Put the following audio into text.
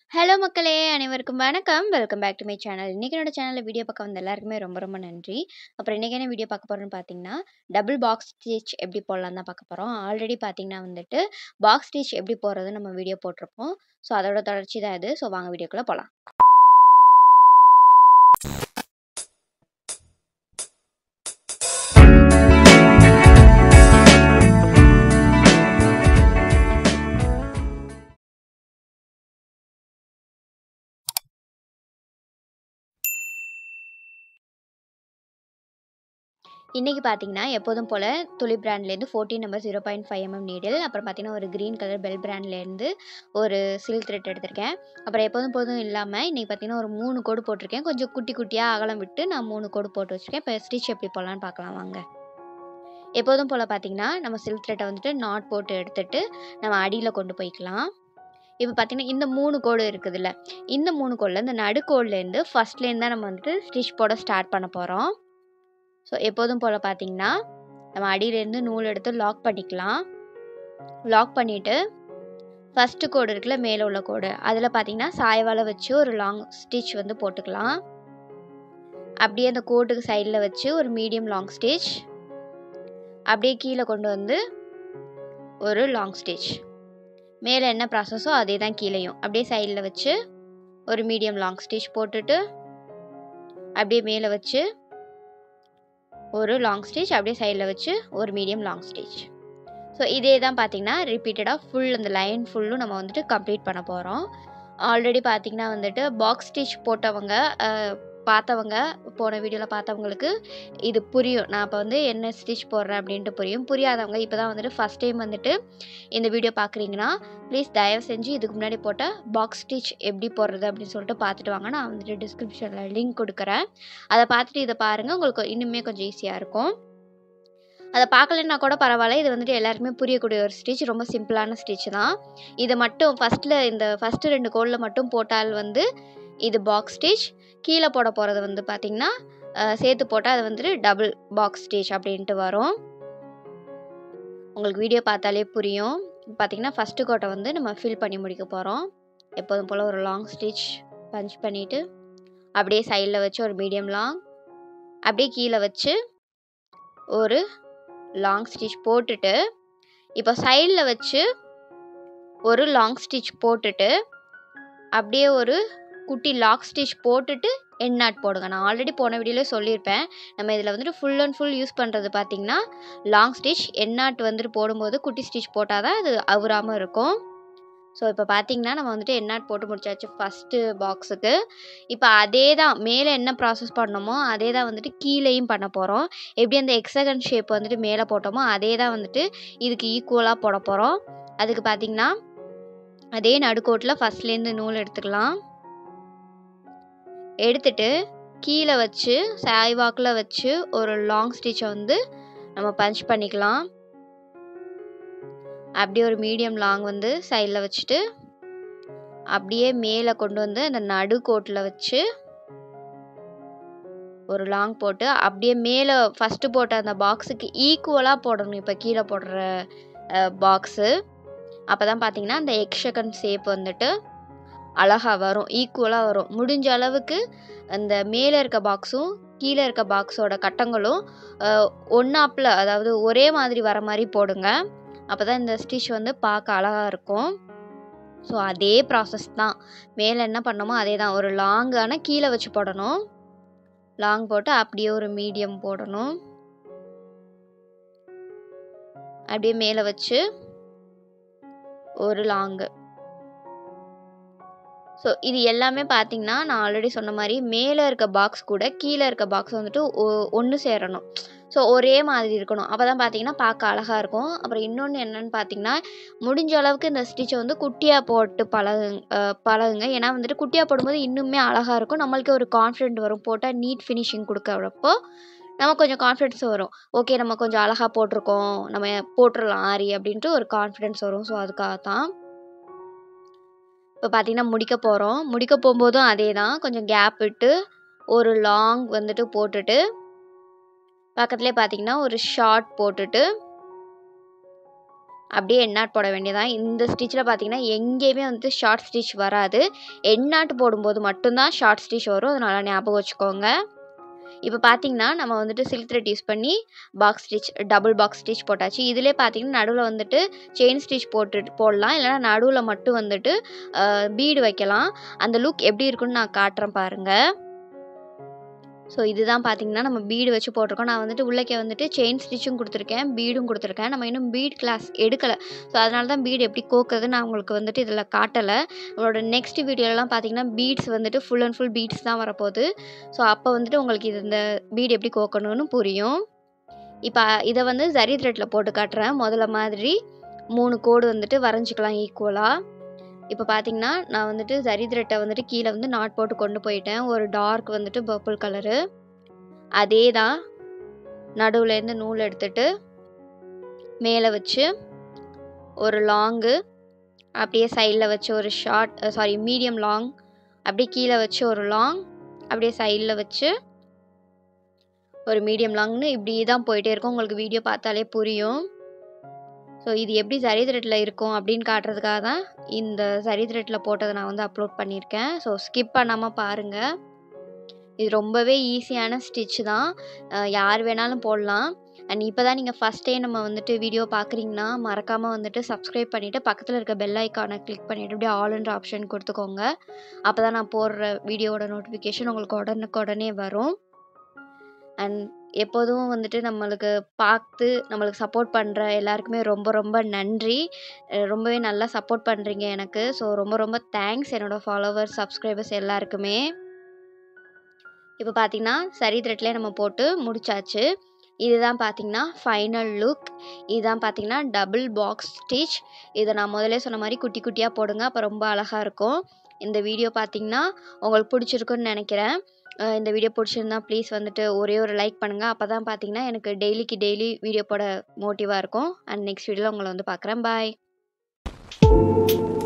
Hello மக்களே! அனைவருக்கும் வணக்கம். Welcome back to my channel. இன்னைக்கு என்னோட சேனல்ல வீடியோ பார்க்க வந்த எல்லாருக்குமே ரொம்ப ரொம்ப நன்றி. அப்புறம் இன்னைக்கு என்ன வீடியோ பார்க்க போறோம்னு பார்த்தீங்கன்னா, டபுள் பாக்ஸ் ஸ்டிச் எப்படி போடலான்னு தான் பார்க்க போறோம். ஆல்ரெடி பார்த்தீங்கன்னா வந்துட்டு, பாக்ஸ் ஸ்டிச் எப்படி போடுறதுன்னு நம்ம வீடியோ போட்டிருப்போம். ஸோ அதோட தொடர்ச்சி தான் இது. ஸோ வாங்க வீடியோக்குள்ள போலாம். இன்னைக்கு பார்த்தீங்கன்னா, எப்போதும் போல துளி பிராண்ட்லேருந்து 14 நம்பர் 0.5 எம்எம் நீடில், அப்புறம் பார்த்தீங்கன்னா, ஒரு கிரீன் கலர் பெல் பிராண்ட்லேருந்து ஒரு சில்க் த்ரெட் எடுத்திருக்கேன். அப்புறம் எப்போதும் போதும் இல்லாம இன்னைக்கு பார்த்தீங்கன்னா, ஒரு 3 கோடு போட்டிருக்கேன். கொஞ்சம் குட்டி குட்டியா அகலம் விட்டு நான் 3 கோடு போட்டு வச்சிருக்கேன். இப்போ ஸ்டிச் எப்படி போடலான்னு பார்க்கலாம் வாங்க. எப்போதும் போல பார்த்தீங்கன்னா, நம்ம சில்க் த்ரெட்ட வந்துட்டு நாட் போட்டு எடுத்துட்டு, நம்ம அடியில கொண்டு போய்க்கலாம். இப்போ பார்த்தீங்கன்னா, இந்த 3 கோடு இருக்குதுல்ல, இந்த 3 கோடுல இந்த நடுக்கோடுலேருந்து ஃபர்ஸ்ட்லேருந்து தான் நம்ம வந்துட்டு ஸ்டிச் போட ஸ்டார்ட் பண்ண போறோம். ஸோ எப்போதும் போல பார்த்தீங்கன்னா, நம்ம அடியிலேருந்து நூல் எடுத்து லாக் பண்ணிக்கலாம். லாக் பண்ணிட்டு, ஃபர்ஸ்ட்டு கோடு இருக்குல்ல மேல உள்ள கோடு, அதில பார்த்தீங்கன்னா, சாய்வால வச்சு ஒரு லாங் ஸ்டிச் வந்து போட்டுக்கலாம். அப்படியே அந்த கோட்டுக்கு சைடில வச்சு ஒரு மீடியம் லாங் ஸ்டிச். அப்படியே கீழ கொண்டு வந்து ஒரு லாங் ஸ்டிச். மேல என்ன ப்ராசஸோ அதே தான் கீழயும். அப்படியே சைடில வச்சு ஒரு மீடியம் லாங் ஸ்டிச் போட்டுட்டு, அப்படியே மேல வச்சு ஒரு லாங் ஸ்டிச், அப்படியே சைடில வச்சு ஒரு மீடியம் லாங் ஸ்டிச். ஸோ இதே தான் பார்த்தீங்கன்னா, ரிப்பீட்டடா ஃபுல் அந்த லைன் ஃபுல்லும் நம்ம வந்துட்டு கம்ப்ளீட் பண்ண போறோம். ஆல்ரெடி பார்த்தீங்கன்னா வந்துட்டு, பாக்ஸ் ஸ்டிச் போட்டவங்க அ பார்த்தவங்க, போன வீடியோல பார்த்தவங்களுக்கு இது புரியும். நான் இப்ப வந்து என்ன ஸ்டிச் போடுறேன் அப்படின்ட்டு புரியும். புரியாதவங்க இப்ப தான் வந்துட்டு ஃபர்ஸ்ட் டைம் வந்துட்டு இந்த வீடியோ பார்க்குறீங்கன்னா, ப்ளீஸ் தயவு செஞ்சு இதுக்கு முன்னாடி போட்ட பாக்ஸ் ஸ்டிச் எப்படி போடுறது அப்படின்னு சொல்லிட்டு பார்த்துட்டு வாங்க. நான் வந்துட்டு டிஸ்கிரிப்ஷன்ல லிங்க் குடுக்குறேன். அத பார்த்துட்டு இத பாருங்க. உங்களுக்கு இன்னுமே கொஞ்சம் ஈஸியா இருக்கும். அத பார்க்கலன்னா கூட பரவால்ல. இது வந்துட்டு எல்லாருக்குமே புரியக்கூடிய ஒரு ஸ்டிச். ரொம்ப சிம்பிளான ஸ்டிச் தான். இத மட்டும் ஃபர்ஸ்ட்ல இந்த ஃபர்ஸ்ட் 2 கோடுல மட்டும் போட்டால் வந்து இது பாக்ஸ் ஸ்டிச். கீழ போட போறது வந்து பார்த்தீங்கன்னா, அ சேர்த்து போட்டா அது வந்துட்டு டபுள் பாக்ஸ் ஸ்டிச் அப்படின்ட்டு வரும். உங்களுக்கு வீடியோ பார்த்தாலே புரியும். பார்த்தீங்கன்னா, ஃபர்ஸ்ட்டு கோட்ட வந்து நம்ம ஃபில் பண்ணி முடிக்க போறோம். எப்போதும் போல ஒரு லாங் ஸ்டிச் பஞ்ச் பண்ணிட்டு, அப்படியே சைடில வச்சு ஒரு மீடியம் லாங், அப்படியே கீழ வச்சு ஒரு லாங் ஸ்டிச் போட்டுட்டு, இப்போ சைடில வச்சு ஒரு லாங் ஸ்டிச் போட்டுட்டு, அப்படியே ஒரு குட்டி லாக் ஸ்டிச் போட்டுட்டு எண்ட் நாட் போடுங்க. நான் ஆல்ரெடி போன வீடியோலயே சொல்லியிருப்பேன். நம்ம இதில வந்துட்டு ஃபுல் அண்ட் ஃபுல் யூஸ் பண்றது பார்த்தீங்கன்னா, லாங் ஸ்டிச். எண்ட் நாட் வந்துட்டு போடும்போது குட்டி ஸ்டிச் போட்டா தான் அது அவுராம இருக்கும். ஸோ இப்போ பார்த்தீங்கன்னா, நம்ம வந்துட்டு எண்ட் நாட் போட்டு முடிச்சாச்சு ஃபர்ஸ்ட்டு பாக்ஸுக்கு. இப்போ அதே தான் மேல என்ன ப்ராசஸ் பண்ணோமோ, அதே தான் வந்துட்டு கீழயும் பண்ண போறோம். எப்படி அந்த ஹெக்ஸாகன் ஷேப் வந்துட்டு மேல போட்டோமோ, அதே தான் வந்துட்டு இதுக்கு ஈக்குவலா போட போறோம். அதுக்கு பார்த்தீங்கன்னா, அதே நடுக்கோட்டுல ஃபர்ஸ்ட்லேருந்து நூல் எடுத்துக்கலாம். எடுத்துட்டு, கீழ வச்சு சாய்வாக்குல வச்சு ஒரு லாங் ஸ்டிச்ச வந்து நம்ம பஞ்ச் பண்ணிக்கலாம். அப்படியே ஒரு மீடியம் லாங் வந்து சைடில வச்சுட்டு, அப்படியே மேல கொண்டு வந்து அந்த நடுக்கோட்டுல வச்சு ஒரு லாங் போட்டு, அப்படியே மேல ஃபர்ஸ்ட்டு போட்ட அந்த பாக்ஸுக்கு ஈக்குவலா போடணும். இப்ப கீழ போடுற அ பாக்ஸு. அப்பதான் பார்த்தீங்கன்னா, அந்த ஹெக்ஸாகன் ஷேப் வந்துட்டு அழகா வரும். ஈக்குவலா வரும். முடிஞ்ச அளவுக்கு அந்த மேல இருக்க பாக்ஸும், கீழ இருக்க பாக்ஸோட கட்டங்களும் அ ஒண்ணாப்ல அதாவது ஒரே மாதிரி வர மாரி போடுங்க. அப்பதான் இந்த ஸ்டிச் வந்து பார்க்க அழகா இருக்கும். ஸோ அதே ப்ராசஸ் தான். மேல என்ன பண்ணோமோ அதே தான். ஒரு லாங் ஆனா கீழ வச்சு போடணும். லாங் போட்டு அப்படியே ஒரு மீடியம் போடணும். அப்படியே மேல வச்சு ஒரு லாங்கு. ஸோ இது எல்லாமே பார்த்தீங்கன்னா, நான் ஆல்ரெடி சொன்ன மாரி மேல இருக்க பாக்ஸ் கூட கீழ இருக்க பாக்ஸ் வந்துட்டு ஒ ஒண்ணு சேரணும். ஸோ ஒரே மாதிரி இருக்கணும். அப்பதான் பார்த்தீங்கன்னா, பார்க்க அழகா இருக்கும். அப்புறம் இன்னொன்னு என்னன்னு பார்த்தீங்கன்னா, முடிஞ்ச அளவுக்கு இந்த ஸ்டிச்ச வந்து குட்டியா போட்டு பழகு அ பழகுங்க. ஏன்னா வந்துட்டு குட்டியா போடும்போது இன்னுமே அழகா இருக்கும். நம்மளுக்கே ஒரு கான்ஃபிடென்ட் வரும். போட்டா நீட் ஃபினிஷிங் குடுக்கறப்போ, நமக்கு கொஞ்சம் கான்ஃபிடன்ஸ் வரும். ஓகே நம்ம கொஞ்சம் அழகா போட்டுருக்கோம். நம்ம போட்டுறலாம் ஆரி அப்படின்ட்டு ஒரு கான்ஃபிடன்ஸ் வரும். ஸோ அதுக்காக தான். இப்போ பார்த்தீங்கன்னா, முடிக்க போறோம். முடிக்க போம்போதும் அதே தான். கொஞ்சம் கேப் விட்டு ஒரு லாங் வந்துட்டு போட்டுட்டு, பக்கத்திலேயே பார்த்தீங்கன்னா, ஒரு ஷார்ட் போட்டுட்டு அப்படியே எண்ணாட் போட வேண்டியதான் இந்த ஸ்டிச்சில் பார்த்தீங்கன்னா எங்கேயுமே வந்துட்டு ஷார்ட் ஸ்டிச் வராது எண்ணாட்டு போடும்போது மட்டும்தான் ஷார்ட் ஸ்டிச் வரும் அதனால் ஞாபகம் வச்சுக்கோங்க இப்போ பார்த்தீங்கன்னா நம்ம வந்துட்டு சில்க் த்ரெட் யூஸ் பண்ணி box stitch double box stitch போட்டாச்சு இதிலே பார்த்தீங்கன்னா நடுவில் வந்துட்டு செயின் ஸ்டிச் போட்டு போடலாம் இல்லைனா நடுவில் மட்டும் வந்துட்டு பீடு வைக்கலாம் அந்த லுக் எப்படி இருக்குன்னு நான் காட்டுறேன் பாருங்கள் ஸோ இதுதான் பார்த்தீங்கன்னா நம்ம பீடு வச்சு போட்டிருக்கோம் நான் வந்துட்டு உள்ளக்கே வந்துட்டு செயின் ஸ்டிச்சும் கொடுத்துருக்கேன் பீடும் கொடுத்துருக்கேன் நம்ம இன்னும் பீட் கிளாஸ் எடுக்கலை ஸோ அதனால தான் பீடு எப்படி கோக்குறது நான் உங்களுக்கு வந்துட்டு இதில் காட்டலை உங்களோட நெக்ஸ்ட் வீடியோலலாம் பார்த்தீங்கன்னா பீட்ஸ் வந்துட்டு ஃபுல் அண்ட் ஃபுல் பீட்ஸ் தான் வரப்போகுது ஸோ அப்போ வந்துட்டு உங்களுக்கு இது இந்த பீடு எப்படி கோக்கணும்னு புரியும் இப்போ இதை வந்து ஜரி த்ரெட்டில் போட்டு காட்டுறேன் முதல்ல மாதிரி மூணு கோடு வந்துட்டு வரைஞ்சிக்கலாம் ஈக்குவலாக இப்போ பார்த்தீங்கன்னா நான் வந்துட்டு ஜரி த்ரெட்டை வந்துட்டு கீழே வந்து நாட் போட்டு கொண்டு போயிட்டேன் ஒரு டார்க் வந்துட்டு பர்பிள் கலரு அதே தான் நடுவுலேருந்து நூல் எடுத்துட்டு மேலே வச்சு ஒரு லாங்கு அப்படியே சைடில் வச்சு ஒரு ஷார்ட் சாரி மீடியம் லாங் அப்படியே கீழே வச்சு ஒரு லாங் அப்படியே சைடில் வச்சு ஒரு மீடியம் லாங்னு இப்படி தான் போயிட்டே இருக்கும் உங்களுக்கு வீடியோ பார்த்தாலே புரியும் ஸோ இது எப்படி சரி த்ரெட்டில் இருக்கும் அப்படின்னு காட்டுறதுக்காக தான் இந்த சரி த்ரெட்டில் போட்டதை நான் வந்து அப்லோட் பண்ணியிருக்கேன் ஸோ ஸ்கிப் பண்ணாமல் பாருங்கள் இது ரொம்பவே ஈஸியான ஸ்டிச் தான் யார் வேணாலும் போடலாம் அண்ட் இப்போ தான் நீங்கள் ஃபஸ்ட் டே நம்ம வந்துட்டு வீடியோ பார்க்குறீங்கன்னா மறக்காமல் வந்துட்டு சப்ஸ்கிரைப் பண்ணிவிட்டு பக்கத்தில் இருக்க பெல் ஐக்கானை கிளிக் பண்ணிவிட்டு அப்படியே ஆல்ன்ற ஆப்ஷன் கொடுத்துக்கோங்க அப்போ தான் நான் போடுற வீடியோவோட நோட்டிஃபிகேஷன் உங்களுக்கு உடனுக்கு உடனே வரும் அண்ட் எப்போதும் வந்துட்டு நம்மளுக்கு பார்த்து நம்மளுக்கு சப்போர்ட் பண்ணுற எல்லாருக்குமே ரொம்ப ரொம்ப நன்றி ரொம்பவே நல்லா சப்போர்ட் பண்ணுறீங்க எனக்கு ஸோ ரொம்ப ரொம்ப தேங்க்ஸ் என்னோடய ஃபாலோவர்ஸ் சப்ஸ்கிரைபர்ஸ் எல்லாருக்குமே இப்போ பார்த்தீங்கன்னா சரி த்ரெட்லேயே நம்ம போட்டு முடிச்சாச்சு இதுதான் பார்த்தீங்கன்னா ஃபைனல் லுக் இதுதான் பார்த்தீங்கன்னா டபுள் பாக்ஸ் ஸ்டிச் இதை நான் முதலே சொன்ன மாதிரி குட்டி குட்டியாக போடுங்க அப்போ ரொம்ப அழகாக இருக்கும் இந்த வீடியோ பார்த்தீங்கன்னா உங்களுக்கு பிடிச்சிருக்குன்னு நினைக்கிறேன் இந்த வீடியோ பிடிச்சிருந்தா ப்ளீஸ் வந்துட்டு ஒரே ஒரு லைக் பண்ணுங்கள் அப்போ தான் பார்த்தீங்கன்னா எனக்கு டெய்லிக்கு டெய்லி வீடியோ போட மோட்டிவாக இருக்கும் அண்ட் நெக்ஸ்ட் வீடியோவில் உங்களை வந்து பார்க்குறேன் பாய்